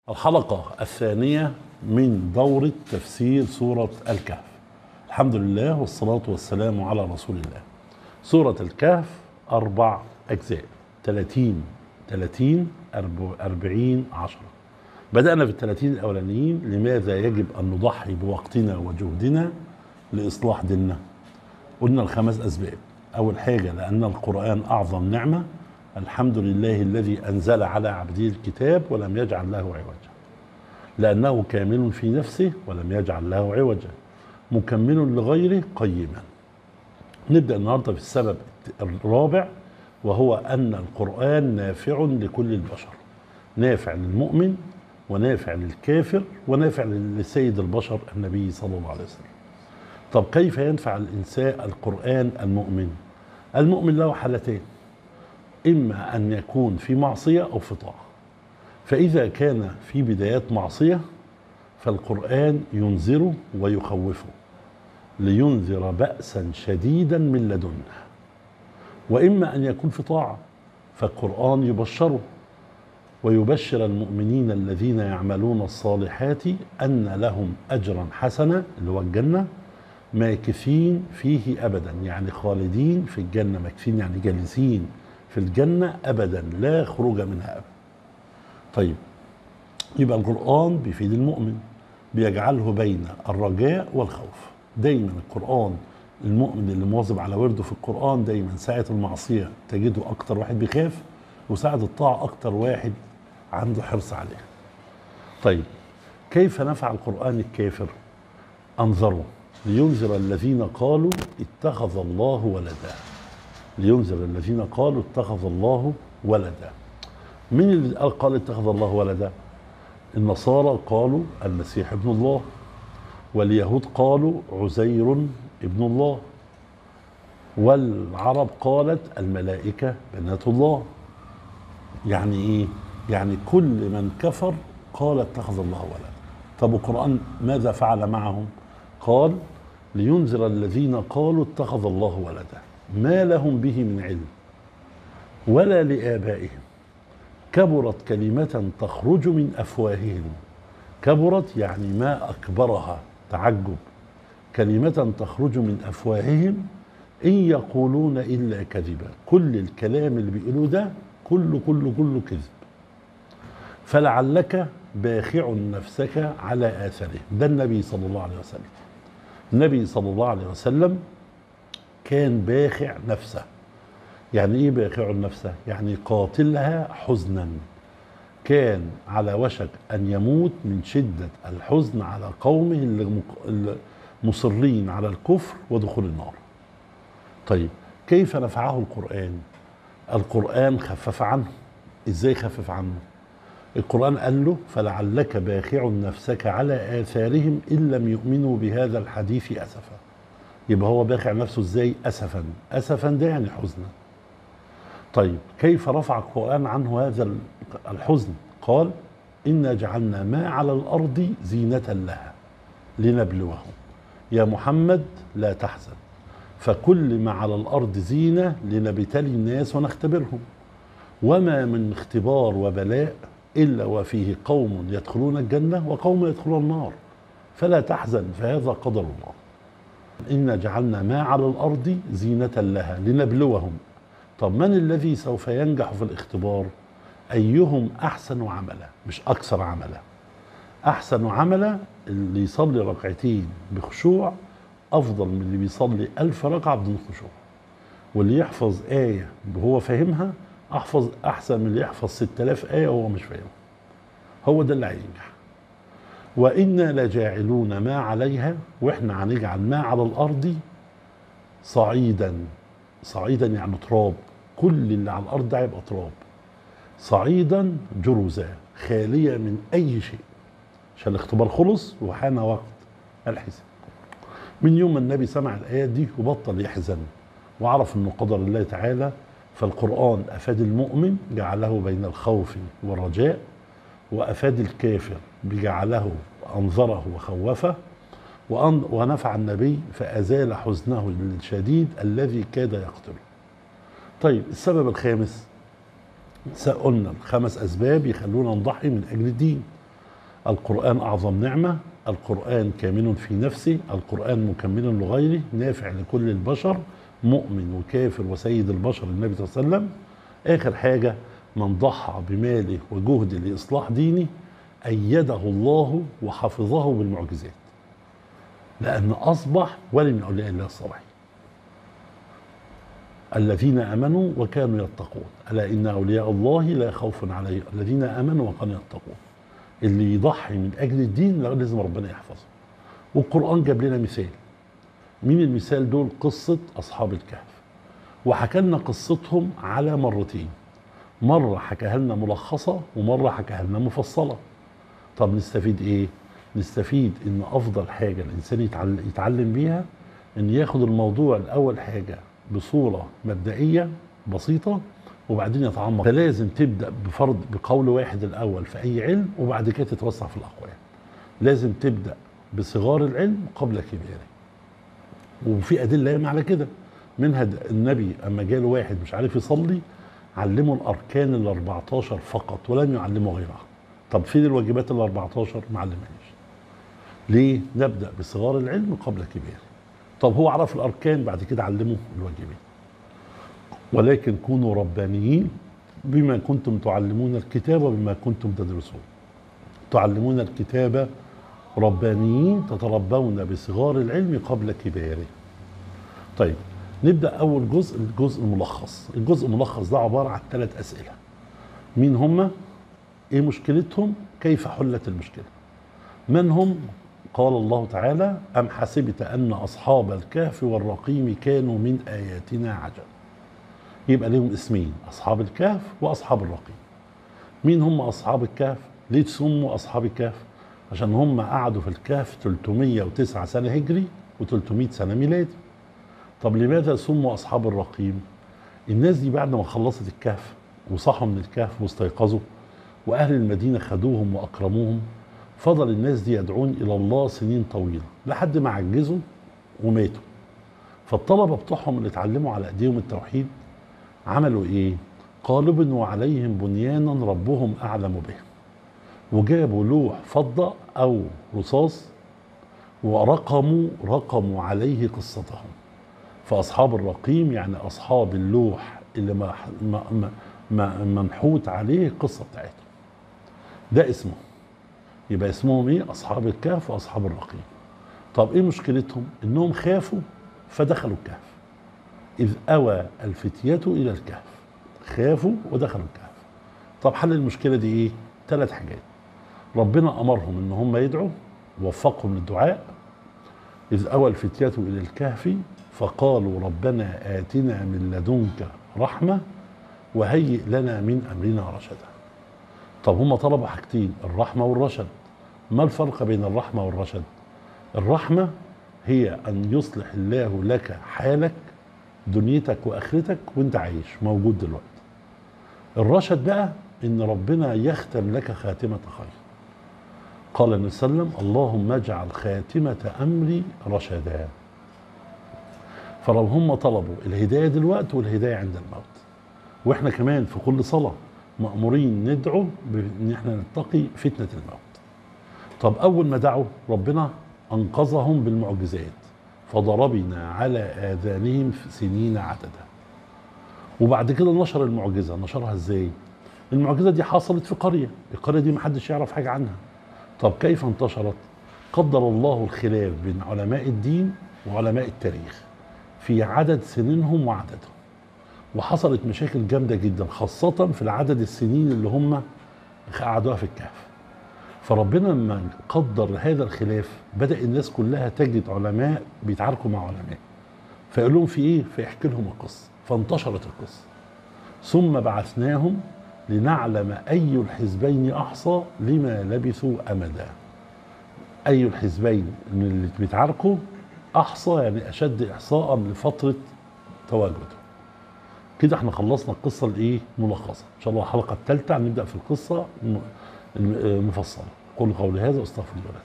الحلقة الثانية من دورة تفسير سورة الكهف الحمد لله والصلاة والسلام على رسول الله سورة الكهف أربع أجزاء 30 30 40 10 بدأنا في الثلاثين الأولانيين لماذا يجب أن نضحي بوقتنا وجهدنا لإصلاح ديننا قلنا الخمس أسباب أول حاجة لأن القرآن أعظم نعمة الحمد لله الذي أنزل على عبده الكتاب ولم يجعل له عوجا لأنه كامل في نفسه ولم يجعل له عوجا مكمل لغيره قيما نبدأ النهاردة في السبب الرابع وهو أن القرآن نافع لكل البشر نافع للمؤمن ونافع للكافر ونافع لسيد البشر النبي صلى الله عليه وسلم طب كيف ينفع الإنسان القرآن المؤمن المؤمن له حالتين إما أن يكون في معصية أو في طاعة فإذا كان في بدايات معصية فالقرآن ينذره ويخوفه لينذر بأسا شديدا من لدنه وإما أن يكون في طاعة فالقرآن يبشره ويبشر المؤمنين الذين يعملون الصالحات أن لهم أجرا حسنا اللي هو الجنة ماكثين فيه أبدا يعني خالدين في الجنة ماكثين يعني جالسين في الجنة أبدا لا خروج منها أبدا طيب يبقى القرآن بيفيد المؤمن بيجعله بين الرجاء والخوف دايما القرآن المؤمن اللي مواظب على ورده في القرآن دايما ساعة المعصية تجده أكتر واحد بيخاف وساعة الطاعة أكتر واحد عنده حرص عليها طيب كيف نفع القرآن الكافر أنظروا لينذر الذين قالوا اتخذ الله ولدا لينذر الذين قالوا اتخذ الله ولدا مين اللي قال اتخذ الله ولدا النصارى قالوا المسيح ابن الله واليهود قالوا عزير ابن الله والعرب قالت الملائكة بنات الله يعني ايه يعني كل من كفر قال اتخذ الله ولدا طب القرآن ماذا فعل معهم قال لينذر الذين قالوا اتخذ الله ولدا ما لهم به من علم ولا لآبائهم كبرت كلمة تخرج من أفواههم كبرت يعني ما أكبرها تعجب كلمة تخرج من أفواههم إن يقولون إلا كذبا كل الكلام اللي بيقولوه ده كله كله كله كذب فلعلك باخع نفسك على آثاره ده النبي صلى الله عليه وسلم النبي صلى الله عليه وسلم كان باخع نفسه يعني ايه باخع نفسه يعني قاتلها حزنا كان على وشك ان يموت من شده الحزن على قومه اللي مصرين على الكفر ودخول النار طيب كيف نفعه القران القران خفف عنه ازاي خفف عنه القرآن قال له فلعلك باخع نفسك على آثارهم إن لم يؤمنوا بهذا الحديث أسفا يبقى هو باخع نفسه ازاي أسفا أسفا ده يعني حزنا طيب كيف رفع القرآن عنه هذا الحزن قال إنا جعلنا ما على الأرض زينة لها لنبلوهم يا محمد لا تحزن فكل ما على الأرض زينة لنبتلي الناس ونختبرهم وما من اختبار وبلاء إلا وفيه قوم يدخلون الجنة وقوم يدخلون النار فلا تحزن فهذا قدر الله إنا جعلنا ما على الأرض زينة لها لنبلوهم طب من الذي سوف ينجح في الاختبار أيهم أحسن عملا مش أكثر عملا أحسن عملا اللي يصلي ركعتين بخشوع أفضل من اللي بيصلي ألف ركعة بدون خشوع واللي يحفظ آية وهو فاهمها احفظ احسن من اللي يحفظ 6000 ايه وهو مش فاهم هو ده اللي هينجح وانا لجاعلون ما عليها واحنا هنجعل ما على الارض صعيدا صعيدا يعني تراب كل اللي على الارض ده هيبقى تراب صعيدا جرزا خاليه من اي شيء عشان الاختبار خلص وحان وقت الحساب من يوم ما النبي سمع الايات دي وبطل يحزن وعرف انه قدر الله تعالى فالقرآن أفاد المؤمن جعله بين الخوف والرجاء وأفاد الكافر بجعله أنظره وخوفه ونفع النبي فأزال حزنه الشديد الذي كاد يقتله طيب السبب الخامس قلنا خمس أسباب يخلونا نضحي من أجل الدين القرآن أعظم نعمة القرآن كامل في نفسه القرآن مكمل لغيره نافع لكل البشر مؤمن وكافر وسيد البشر النبي صلى الله عليه وسلم آخر حاجة من ضحى بماله وجهده لإصلاح دينه أيده الله وحفظه بالمعجزات لأن أصبح ولي من أولياء الله الصالحين الذين امنوا وكانوا يتقون الا ان اولياء الله لا خوف عليهم الذين امنوا وكانوا يتقون اللي يضحي من اجل الدين لا لازم ربنا يحفظه والقران جاب لنا مثال مين المثال دول قصه اصحاب الكهف وحكى لنا قصتهم على مرتين مره حكاها لنا ملخصه ومره حكاها لنا مفصله طب نستفيد ايه نستفيد ان افضل حاجه الانسان يتعلم, يتعلم بيها ان ياخد الموضوع الاول حاجه بصوره مبدئيه بسيطه وبعدين يتعمق فلازم تبدا بفرض بقول واحد الاول في اي علم وبعد كده تتوسع في الاقوال لازم تبدا بصغار العلم قبل كباره وفي ادله ياما على كده منها النبي اما جاله واحد مش عارف يصلي علمه الاركان ال 14 فقط ولم يعلمه غيرها طب فين الواجبات ال 14 ما علمهاش ليه نبدا بصغار العلم قبل كباره طب هو عرف الاركان بعد كده علمه الواجبين ولكن كونوا ربانيين بما كنتم تعلمون الكتاب وبما كنتم تدرسون تعلمون الكتاب ربانيين تتربون بصغار العلم قبل كباره طيب نبدا اول جزء الجزء الملخص الجزء الملخص ده عباره عن ثلاث اسئله مين هم ايه مشكلتهم كيف حلت المشكله من هم قال الله تعالى أم حسبت أن أصحاب الكهف والرقيم كانوا من آياتنا عجب يبقى لهم اسمين أصحاب الكهف وأصحاب الرقيم مين هم أصحاب الكهف ليه سموا أصحاب الكهف عشان هم قعدوا في الكهف 309 سنة هجري و300 سنة ميلادي طب لماذا سموا أصحاب الرقيم الناس دي بعد ما خلصت الكهف وصحوا من الكهف واستيقظوا وأهل المدينة خدوهم وأكرموهم فضل الناس دي يدعون الى الله سنين طويله لحد ما عجزوا وماتوا فالطلبه بتوعهم اللي اتعلموا على ايديهم التوحيد عملوا ايه قالوا بنوا عليهم بنيانا ربهم اعلم به وجابوا لوح فضه او رصاص ورقموا رقموا عليه قصتهم فاصحاب الرقيم يعني اصحاب اللوح اللي ما ما ما منحوت عليه القصه بتاعتهم ده اسمه يبقى اسمهم ايه اصحاب الكهف واصحاب الرقيم طب ايه مشكلتهم انهم خافوا فدخلوا الكهف اذ اوى الفتية الى الكهف خافوا ودخلوا الكهف طب حل المشكله دي ايه ثلاث حاجات ربنا امرهم ان هم يدعوا ووفقهم للدعاء اذ اوى الفتية الى الكهف فقالوا ربنا اتنا من لدنك رحمه وهيئ لنا من امرنا رشدا طب هم طلبوا حاجتين الرحمة والرشد ما الفرق بين الرحمة والرشد الرحمة هي أن يصلح الله لك حالك دنيتك وآخرتك وانت عايش موجود دلوقتي الرشد بقى ان ربنا يختم لك خاتمة خير قال النبي صلى الله عليه وسلم اللهم اجعل خاتمة أمري رشدا فلو هم طلبوا الهداية دلوقتي والهداية عند الموت واحنا كمان في كل صلاة مأمورين ندعو بان احنا نتقي فتنة الموت طب اول ما دعوا ربنا انقذهم بالمعجزات فضربنا على اذانهم سنين عددا وبعد كده نشر المعجزة نشرها ازاي المعجزة دي حصلت في قرية القرية دي محدش يعرف حاجة عنها طب كيف انتشرت قدر الله الخلاف بين علماء الدين وعلماء التاريخ في عدد سنينهم وعددهم وحصلت مشاكل جامدة جدا خاصة في العدد السنين اللي هم قعدوها في الكهف فربنا لما قدر هذا الخلاف بدأ الناس كلها تجد علماء بيتعاركوا مع علماء فيقول لهم في ايه فيحكي لهم القصة فانتشرت القصة ثم بعثناهم لنعلم أي الحزبين أحصى لما لبثوا أمدا أي الحزبين من اللي بيتعاركوا أحصى يعني أشد إحصاء لفترة تواجده كده احنا خلصنا القصة الايه ملخصة ان شاء الله الحلقة الثالثة هنبدأ في القصة المفصلة قولوا قولي هذا واستغفر الله